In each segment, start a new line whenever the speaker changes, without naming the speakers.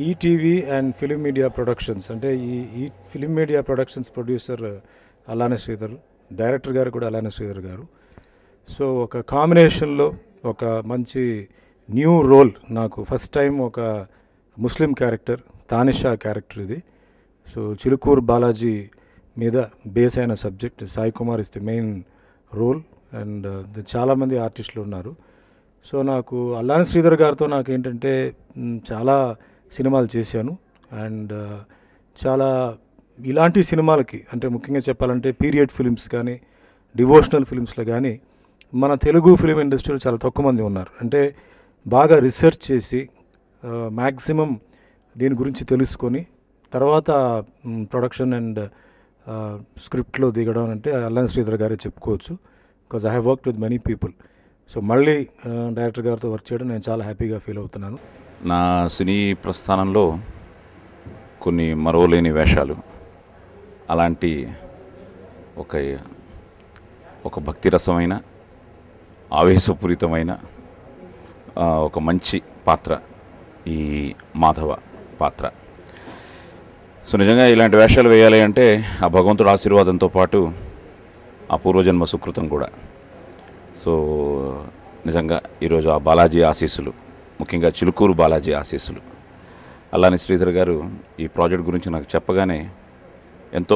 ETV and film media productions అంటే ఈ ఈ ఫిలిం మీడియా ప్రొడక్షన్స్ ప్రొడ్యూసర్ అలానే శ్రీధర్ డైరెక్టర్ గారు కూడా అలానే శ్రీధర్ గారు సో ఒక కాంబినేషన్లో ఒక మంచి న్యూ రోల్ నాకు ఫస్ట్ టైం ఒక ముస్లిం క్యారెక్టర్ తానిషా క్యారెక్టర్ ఇది సో చిలుకూరు బాలాజీ మీద బేస్ అయిన subject Sai Kumar is the main role and చాలామంది ఆర్టిస్టులు ఉన్నారు సో నాకు అల్లాని శ్రీధర్ గారితో నాకు ఏంటంటే మ్, చాలా సినిమాలు చేశాను అండ్ చాలా ఇలాంటి సినిమాలకి అంటే ముఖ్యంగా చెప్పాలంటే పీరియడ్ ఫిలిమ్స్ కానీ డివోషనల్ ఫిలిమ్స్లో కానీ మన తెలుగు ఫిలిం ఇండస్ట్రీలో చాలా తక్కువ మంది ఉన్నారు అంటే బాగా రీసెర్చ్ చేసి మ్యాక్సిమం దీని గురించి తెలుసుకొని తర్వాత ప్రొడక్షన్ అండ్ స్క్రిప్ట్లో దిగడం అంటే అల్లాన్ శ్రీధర్ గారే చెప్పుకోవచ్చు because I have work with many people so మళ్ళీ డైరెక్టర్ గారితో వర్క్ చేయడం నేను చాలా హ్యాపీగా ఫీల్ అవుతున్నాను
నా సినీ ప్రస్థానంలో కొన్ని మరోలేని వేషాలు అలాంటి ఒక ఒక భక్తిరసమైన ఆవేశపూరితమైన ఆ, ఒక మంచి పాత్ర ఈ మాధవ పాత్ర సో నిజంగా ఇలాంటి వేషాలు వేయాలి అంటే ఆ భగవంతుడు ఆశీర్వాదంతో పాటు ఆ పూర్వజన్మ సుకృతం కూడా సో నిజంగా ఈరోజు ఆ బాలాజీ ఆశీస్సులు ముఖ్యంగా చిలుకూరు బాలాజీ ఆశీస్సులు అలానే శ్రీధర్ గారు ఈ ప్రాజెక్ట్ గురించి నాకు చెప్పగానే ఎంతో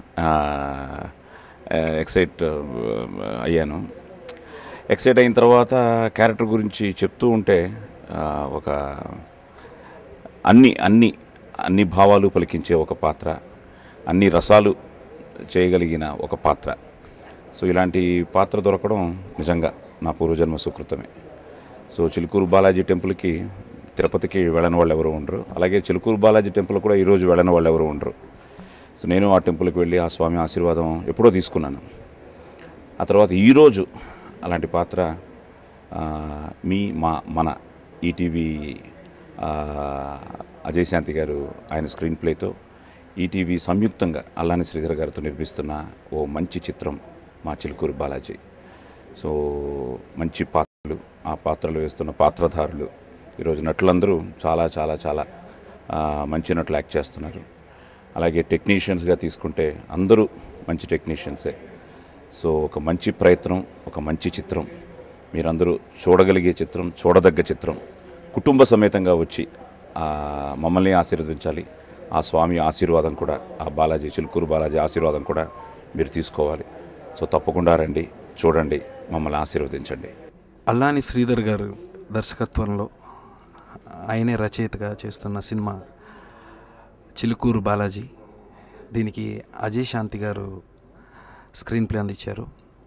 ఎక్సైట్ అయ్యాను ఎక్సైట్ అయిన తర్వాత క్యారెక్టర్ గురించి చెప్తూ ఉంటే ఆ, ఒక అన్ని అన్ని అన్ని భావాలు పలికించే ఒక పాత్ర అన్ని రసాలు చేయగలిగిన ఒక పాత్ర సో ఇలాంటి పాత్ర దొరకడం నిజంగా నా పూర్వజన్మ సుకృతమే సో చిలుకూరు బాలాజీ టెంపుల్కి తిరుపతికి వెళ్ళని వాళ్ళు ఎవరు ఉండరు అలాగే చిలుకూరు బాలాజీ టెంపుల్ కూడా ఈరోజు వెళ్ళని వాళ్ళు ఎవరు ఉండరు సో నేను ఆ టెంపుల్కి వెళ్ళి ఆ స్వామి ఆశీర్వాదం ఎప్పుడో తీసుకున్నాను ఆ తర్వాత ఈరోజు అలాంటి పాత్ర ఆ, మీ మా మన ఈటీవీ ఆ, అజయ్ శాంతి గారు ఆయన స్క్రీన్ ప్లేతో ఈటీవీ సంయుక్తంగా అల్లాని శ్రీధర్ గారితో నిర్మిస్తున్న ఓ మంచి చిత్రం మా చిలుకూరు బాలాజీ సో మంచి పాత్రలు ఆ పాత్రలు వేస్తున్న పాత్రధారులు ఈరోజు నటులందరూ చాలా చాలా చాలా ఆ, మంచి నటులు యాక్ట్ చేస్తున్నారు అలాగే టెక్నీషియన్స్గా తీసుకుంటే అందరూ మంచి టెక్నీషియన్సే సో ఒక మంచి ప్రయత్నం ఒక మంచి చిత్రం మీరందరూ చూడగలిగే చిత్రం చూడదగ్గ చిత్రం కుటుంబ సమేతంగా వచ్చి ఆ, మమ్మల్ని ఆశీర్వదించాలి ఆ స్వామి ఆశీర్వాదం కూడా ఆ బాలాజీ చిలుకూరు బాలాజీ ఆశీర్వాదం కూడా మీరు తీసుకోవాలి సో తప్పకుండా రండి చూడండి మమ్మల్ని ఆశీర్వదించండి
అల్లాని శ్రీధర్ గారు దర్శకత్వంలో ఆయనే రచయితగా చేస్తున్న సినిమా చిలుకూరు బాలాజీ దీనికి అజయ్ శాంతి గారు స్క్రీన్ ప్లే అందించారు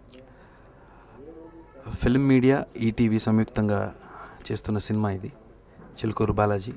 ఫిల్మ్ మీడియా ఈటీవీ సంయుక్తంగా చేస్తున్న సినిమా ఇది చిలుకూరు బాలాజీ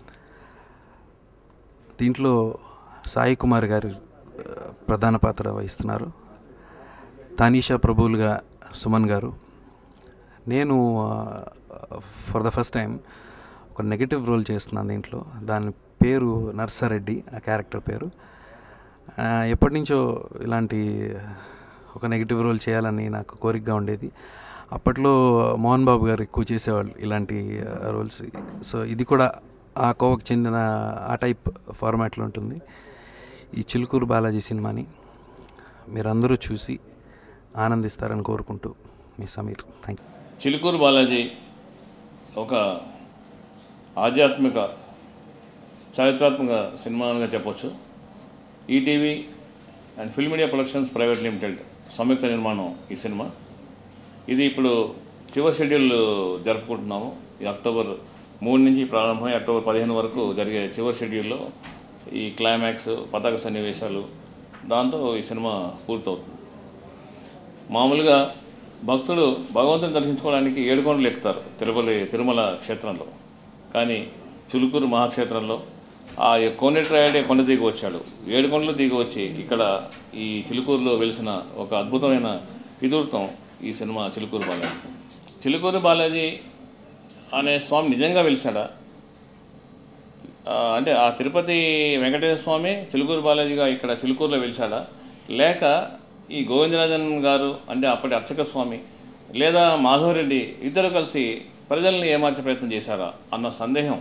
దీంట్లో సాయి కుమార్ గారు ఆ, ప్రధాన పాత్ర వహిస్తున్నారు తానీషా ప్రభువులుగా సుమన్ గారు నేను ఫర్ ద ఫస్ట్ టైం ఒక నెగిటివ్ రోల్ చేస్తున్నాను దీంట్లో దాని పేరు నర్సారెడ్డి ఆ క్యారెక్టర్ పేరు ఆ, ఎప్పటి నుంచో ఇలాంటి ఒక నెగిటివ్ రోల్ చేయాలని నాకు కోరికగా ఉండేది అప్పట్లో మోహన్ బాబు గారు ఎక్కువ చేసేవాళ్ళు ఇలాంటి రోల్స్ సో ఇది కూడా ఆ కోవకు చెందిన ఆ టైప్ ఫార్మాట్లో ఉంటుంది ఈ చిలుకూరు బాలాజీ సినిమాని మీరందరూ చూసి ఆనందిస్తారని కోరుకుంటూ మీ సమీర్ థ్యాంక్ యూ
చిలుకూరు బాలాజీ ఒక ఆధ్యాత్మిక చారిత్రాత్మక సినిమాగా చెప్పొచ్చు ETV and film media productions private limited సంయుక్త నిర్మాణం ఈ సినిమా ఇది ఇప్పుడు చివరి షెడ్యూల్ జరుపుకుంటున్నాము ఈ అక్టోబర్ మూడు నుంచి ప్రారంభమై అక్టోబర్ పదిహేను వరకు జరిగే చివరి షెడ్యూల్లో ఈ క్లైమాక్స్ పతాక సన్నివేశాలు దాంతో ఈ సినిమా పూర్తవుతుంది మామూలుగా భక్తులు భగవంతుని దర్శించుకోవడానికి ఏడుకొండలు ఎక్కుతారు తిరుపతి తిరుమల క్షేత్రంలో కానీ చులుకూరు మహాక్షేత్రంలో ఆ కోనేటిరాయుడే కొండ దిగి వచ్చాడు ఏడు కొండలు దిగి వచ్చి ఇక్కడ ఈ చిలుకూరులో వెలిసిన ఒక అద్భుతమైన ఇతివృత్తం ఈ సినిమా చిలుకూరు బాలాజీ చిలుకూరు బాలాజీ అనే స్వామి నిజంగా వెలిసాడా ఆ, అంటే ఆ తిరుపతి వెంకటేశ్వర స్వామి చిలుకూరు బాలాజీగా ఇక్కడ చిలుకూరులో వెలిసాడా లేక ఈ గోవిందరాజన్ గారు అంటే అప్పటి అర్చక స్వామి లేదా మాధవరెడ్డి ఇద్దరు కలిసి ప్రజల్ని ఏమార్చే ప్రయత్నం చేశారా అన్న సందేహం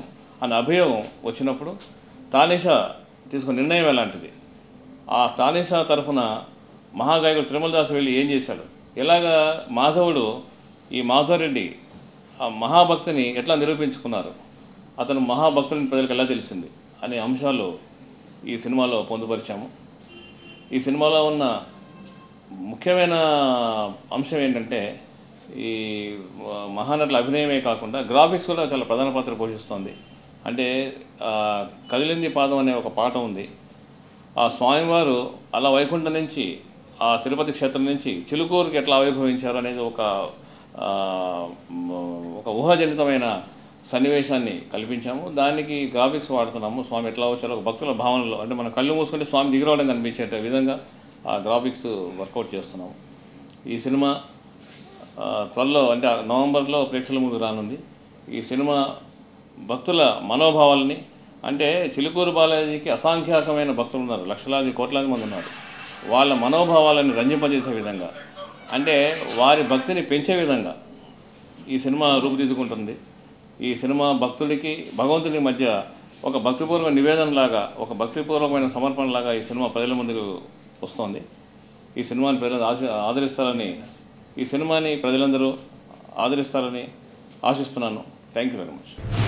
అనే అభియోగం వచ్చినప్పుడు తానిషా తీసుకున్న నిర్ణయం ఎలాంటిది ఆ తానిషా తరఫున మహాగాయకుడు తిరుమలదాస్ వెళ్ళి ఏం చేశాడు ఎలాగా మాధవుడు ఈ మాధవరెడ్డి ఆ మహాభక్తిని ఎట్లా నిరూపించుకున్నారు అతను మహాభక్తుని ప్రజలకు ఎలా తెలిసింది అనే అంశాలు ఈ సినిమాలో పొందుపరిచాము ఈ సినిమాలో ఉన్న ముఖ్యమైన అంశం ఏంటంటే ఈ మహానటుల అభినయమే కాకుండా గ్రాఫిక్స్ కూడా చాలా ప్రధాన పాత్ర పోషిస్తుంది అంటే ఆ, కదిలింది పాదం అనే ఒక పాట ఉంది ఆ స్వామివారు అలా వైకుంఠం నుంచి ఆ తిరుపతి క్షేత్రం నుంచి చిలుకూరుకి ఎట్లా ఆవిర్భవించారు అనేది ఒక ఆ, మ్, ఒక ఊహాజనితమైన సన్నివేశాన్ని కల్పించాము దానికి గ్రాఫిక్స్ వాడుతున్నాము స్వామి ఎట్లా వచ్చారో ఒక భక్తుల భావనలో అంటే మనం కళ్ళు మూసుకుంటే స్వామి దిగిరావడం కనిపించే విధంగా ఆ గ్రాఫిక్స్ వర్కౌట్ చేస్తున్నాము ఈ సినిమా ఆ, త్వరలో అంటే ఆ నవంబర్లో ప్రేక్షకుల ముందు రానుంది ఈ సినిమా భక్తుల మనోభావాల్ని అంటే చిలుకూరు బాలాజీకి అసంఖ్యాకమైన భక్తులు ఉన్నారు లక్షలాది కోట్లాది మంది ఉన్నారు వాళ్ళ మనోభావాలను రంజింపజేసే విధంగా అంటే వారి భక్తిని పెంచే విధంగా ఈ సినిమా రూపుదిద్దుకుంటుంది ఈ సినిమా భక్తుడికి భగవంతుని మధ్య ఒక భక్తిపూర్వక నివేదనలాగా ఒక భక్తిపూర్వకమైన సమర్పణలాగా ఈ సినిమా ప్రజల ముందుకు వస్తోంది ఈ సినిమాని ప్రజలు ఆశ ఆదరిస్తారని ఈ సినిమాని ప్రజలందరూ ఆదరిస్తారని ఆశిస్తున్నాను థ్యాంక్ యూ వెరీ మచ్